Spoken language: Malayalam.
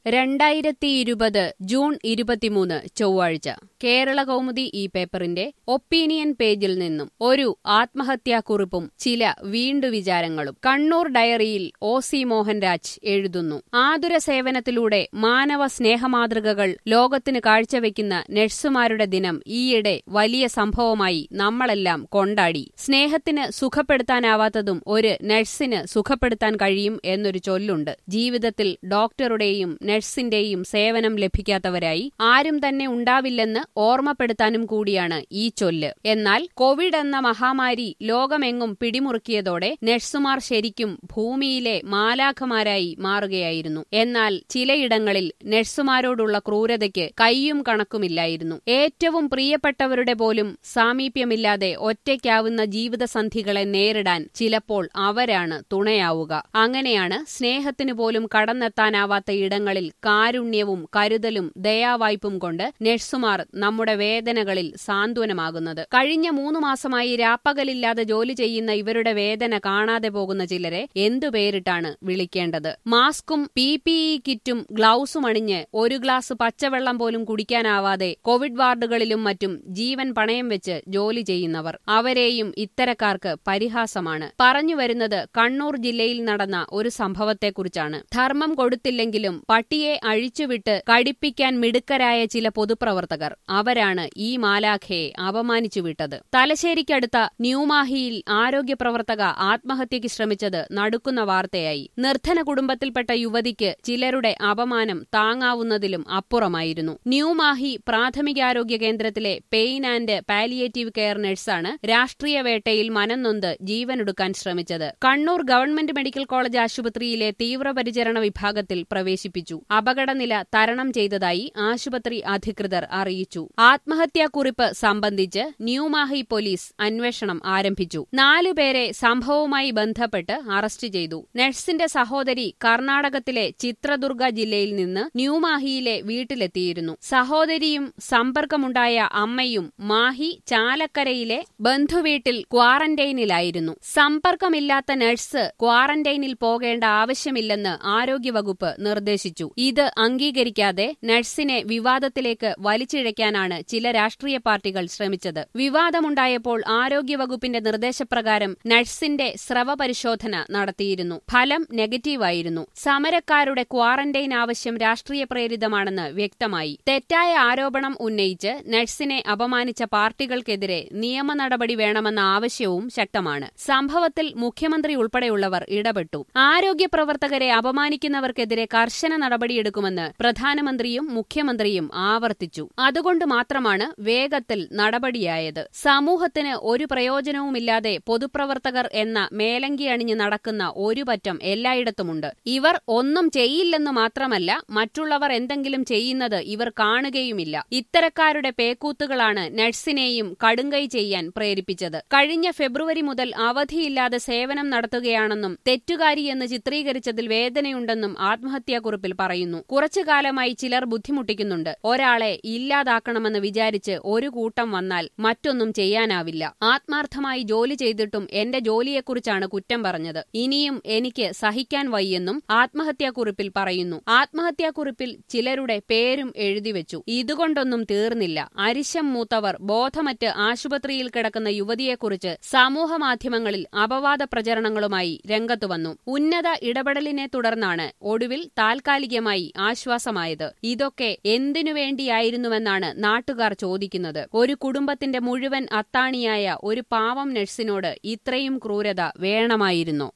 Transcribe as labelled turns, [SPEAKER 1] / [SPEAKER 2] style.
[SPEAKER 1] രണ്ടായിരത്തി ഇരുപത് ജൂൺ ഇരുപത്തിമൂന്ന് ചൊവ്വാഴ്ച കേരള കൗമുദി ഈ പേപ്പറിന്റെ ഒപ്പീനിയൻ പേജിൽ നിന്നും ഒരു ആത്മഹത്യാക്കുറിപ്പും ചില വീണ്ടു വിചാരങ്ങളും കണ്ണൂർ ഡയറിയിൽ ഒ സി മോഹൻരാജ് എഴുതുന്നു ആതുര സേവനത്തിലൂടെ മാനവ സ്നേഹമാതൃകകൾ ലോകത്തിന് കാഴ്ചവെക്കുന്ന നഴ്സുമാരുടെ ദിനം ഈയിടെ വലിയ സംഭവമായി നമ്മളെല്ലാം കൊണ്ടാടി സ്നേഹത്തിന് സുഖപ്പെടുത്താനാവാത്തതും ഒരു നഴ്സിന് സുഖപ്പെടുത്താൻ കഴിയും എന്നൊരു ചൊല്ലുണ്ട് ജീവിതത്തിൽ ഡോക്ടറുടെയും നഴ്സിന്റെയും സേവനം ലഭിക്കാത്തവരായി ആരും തന്നെ ഉണ്ടാവില്ലെന്ന് ഓർമ്മപ്പെടുത്താനും കൂടിയാണ് ഈ ചൊല്ല് എന്നാൽ കോവിഡ് എന്ന മഹാമാരി ലോകമെങ്ങും പിടിമുറുക്കിയതോടെ നഴ്സുമാർ ശരിക്കും ഭൂമിയിലെ മാലാഖമാരായി മാറുകയായിരുന്നു എന്നാൽ ചിലയിടങ്ങളിൽ നഴ്സുമാരോടുള്ള ക്രൂരതയ്ക്ക് കയ്യും കണക്കുമില്ലായിരുന്നു ഏറ്റവും പ്രിയപ്പെട്ടവരുടെ പോലും സാമീപ്യമില്ലാതെ ഒറ്റയ്ക്കാവുന്ന ജീവിതസന്ധികളെ നേരിടാൻ ചിലപ്പോൾ അവരാണ് തുണയാവുക അങ്ങനെയാണ് സ്നേഹത്തിനു പോലും കടന്നെത്താനാവാത്ത ഇടങ്ങളിൽ കാരുണ്യവും കരുതലും ദയാവായ്പും കൊണ്ട് നഴ്സുമാർ നമ്മുടെ വേദനകളിൽ സാന്ത്വനമാകുന്നത് കഴിഞ്ഞ മൂന്നു മാസമായി രാപ്പകലില്ലാതെ ജോലി ചെയ്യുന്ന ഇവരുടെ വേദന കാണാതെ പോകുന്ന ചിലരെ എന്തു പേരിട്ടാണ് വിളിക്കേണ്ടത് മാസ്കും പി പി ഇ കിറ്റും ഗ്ലൗസും അണിഞ്ഞ് ഒരു ഗ്ലാസ് പച്ചവെള്ളം പോലും കുടിക്കാനാവാതെ കോവിഡ് വാർഡുകളിലും മറ്റും ജീവൻ പണയം വെച്ച് ജോലി ചെയ്യുന്നവർ അവരെയും ഇത്തരക്കാർക്ക് പരിഹാസമാണ് പറഞ്ഞു വരുന്നത് കണ്ണൂർ ജില്ലയിൽ നടന്ന ഒരു സംഭവത്തെക്കുറിച്ചാണ് ധർമ്മം കൊടുത്തില്ലെങ്കിലും പട്ടിയെ അഴിച്ചുവിട്ട് കടിപ്പിക്കാൻ മിടുക്കരായ ചില പൊതുപ്രവർത്തകർ അവരാണ് ഈ മാലാഖയെ അപമാനിച്ചു വിട്ടത് തലശ്ശേരിക്കടുത്ത ന്യൂമാഹിയിൽ ആരോഗ്യ പ്രവർത്തക ആത്മഹത്യയ്ക്ക് ശ്രമിച്ചത് നടുക്കുന്ന വാർത്തയായി നിർധന കുടുംബത്തിൽപ്പെട്ട യുവതിക്ക് ചിലരുടെ അപമാനം താങ്ങാവുന്നതിലും അപ്പുറമായിരുന്നു ന്യൂമാഹി പ്രാഥമികാരോഗ്യ കേന്ദ്രത്തിലെ പെയിൻ ആൻഡ് പാലിയേറ്റീവ് കെയർ നഴ്സാണ് രാഷ്ട്രീയ വേട്ടയിൽ മനംനൊന്ത് ജീവനൊടുക്കാൻ ശ്രമിച്ചത് കണ്ണൂർ ഗവൺമെന്റ് മെഡിക്കൽ കോളേജ് ആശുപത്രിയിലെ തീവ്രപരിചരണ വിഭാഗത്തിൽ പ്രവേശിപ്പിച്ചു അപകടനില തരണം ചെയ്തതായി ആശുപത്രി അധികൃതർ അറിയിച്ചു ആത്മഹത്യാക്കുറിപ്പ് സംബന്ധിച്ച് ന്യൂമാഹി പോലീസ് അന്വേഷണം ആരംഭിച്ചു നാലുപേരെ സംഭവവുമായി ബന്ധപ്പെട്ട് അറസ്റ്റ് ചെയ്തു നഴ്സിന്റെ സഹോദരി കർണാടകത്തിലെ ചിത്രദുർഗ ജില്ലയിൽ നിന്ന് ന്യൂമാഹിയിലെ വീട്ടിലെത്തിയിരുന്നു സഹോദരിയും സമ്പർക്കമുണ്ടായ അമ്മയും മാഹി ചാലക്കരയിലെ ബന്ധുവീട്ടിൽ ക്വാറന്റൈനിലായിരുന്നു സമ്പർക്കമില്ലാത്ത നഴ്സ് ക്വാറന്റൈനിൽ പോകേണ്ട ആവശ്യമില്ലെന്ന് ആരോഗ്യവകുപ്പ് നിർദ്ദേശിച്ചു ഇത് അംഗീകരിക്കാതെ നഴ്സിനെ വിവാദത്തിലേക്ക് വലിച്ചിഴയ്ക്കാനാണ് ചില രാഷ്ട്രീയ പാർട്ടികൾ ശ്രമിച്ചത് വിവാദമുണ്ടായപ്പോൾ ആരോഗ്യവകുപ്പിന്റെ നിർദ്ദേശപ്രകാരം നഴ്സിന്റെ സ്രവ പരിശോധന നടത്തിയിരുന്നു ഫലം നെഗറ്റീവായിരുന്നു സമരക്കാരുടെ ക്വാറന്റൈൻ ആവശ്യം രാഷ്ട്രീയ പ്രേരിതമാണെന്ന് വ്യക്തമായി തെറ്റായ ആരോപണം ഉന്നയിച്ച് നഴ്സിനെ അപമാനിച്ച പാർട്ടികൾക്കെതിരെ നിയമ നടപടി വേണമെന്ന ആവശ്യവും ശക്തമാണ് സംഭവത്തിൽ മുഖ്യമന്ത്രി ഉൾപ്പെടെയുള്ളവർ ഇടപെട്ടു ആരോഗ്യ പ്രവർത്തകരെ അപമാനിക്കുന്നവർക്കെതിരെ കർശന നടപടിയെടുക്കുമെന്ന് പ്രധാനമന്ത്രിയും മുഖ്യമന്ത്രിയും ആവർത്തിച്ചു അതുകൊണ്ട് മാത്രമാണ് വേഗത്തിൽ നടപടിയായത് സമൂഹത്തിന് ഒരു പ്രയോജനവുമില്ലാതെ പൊതുപ്രവർത്തകർ എന്ന മേലങ്കി അണിഞ്ഞ് നടക്കുന്ന ഒരു പറ്റം എല്ലായിടത്തുമുണ്ട് ഇവർ ഒന്നും ചെയ്യില്ലെന്ന് മാത്രമല്ല മറ്റുള്ളവർ എന്തെങ്കിലും ചെയ്യുന്നത് ഇവർ കാണുകയുമില്ല ഇത്തരക്കാരുടെ പേക്കൂത്തുകളാണ് നഴ്സിനെയും കടുങ്കൈ ചെയ്യാൻ പ്രേരിപ്പിച്ചത് കഴിഞ്ഞ ഫെബ്രുവരി മുതൽ അവധിയില്ലാതെ സേവനം നടത്തുകയാണെന്നും തെറ്റുകാരിയെന്ന് ചിത്രീകരിച്ചതിൽ വേദനയുണ്ടെന്നും ആത്മഹത്യാക്കുറിപ്പിൽ പറയുന്നു കുറച്ചു കാലമായി ചിലർ ബുദ്ധിമുട്ടിക്കുന്നുണ്ട് ഒരാളെ ഇല്ലാതാക്കണമെന്ന് വിചാരിച്ച് ഒരു കൂട്ടം വന്നാൽ മറ്റൊന്നും ചെയ്യാനാവില്ല ആത്മാർത്ഥമായി ജോലി ചെയ്തിട്ടും എന്റെ ജോലിയെക്കുറിച്ചാണ് കുറ്റം പറഞ്ഞത് ഇനിയും എനിക്ക് സഹിക്കാൻ വയ്യെന്നും ആത്മഹത്യാക്കുറിപ്പിൽ പറയുന്നു ആത്മഹത്യാക്കുറിപ്പിൽ ചിലരുടെ പേരും എഴുതിവെച്ചു ഇതുകൊണ്ടൊന്നും തീർന്നില്ല അരിശം മൂത്തവർ ബോധമറ്റ് ആശുപത്രിയിൽ കിടക്കുന്ന യുവതിയെക്കുറിച്ച് സമൂഹമാധ്യമങ്ങളിൽ അപവാദ പ്രചരണങ്ങളുമായി രംഗത്തുവന്നു ഉന്നത ഇടപെടലിനെ തുടർന്നാണ് ഒടുവിൽ താൽക്കാലികമായി ആശ്വാസമായത് ഇതൊക്കെ എന്തിനു വേണ്ടിയായിരുന്നുവെന്നാണ് നാട്ടുകാർ ചോദിക്കുന്നത് ഒരു കുടുംബത്തിന്റെ മുഴുവൻ അത്താണിയായ ഒരു പാവം നഴ്സിനോട് ഇത്രയും ക്രൂരത വേണമായിരുന്നോ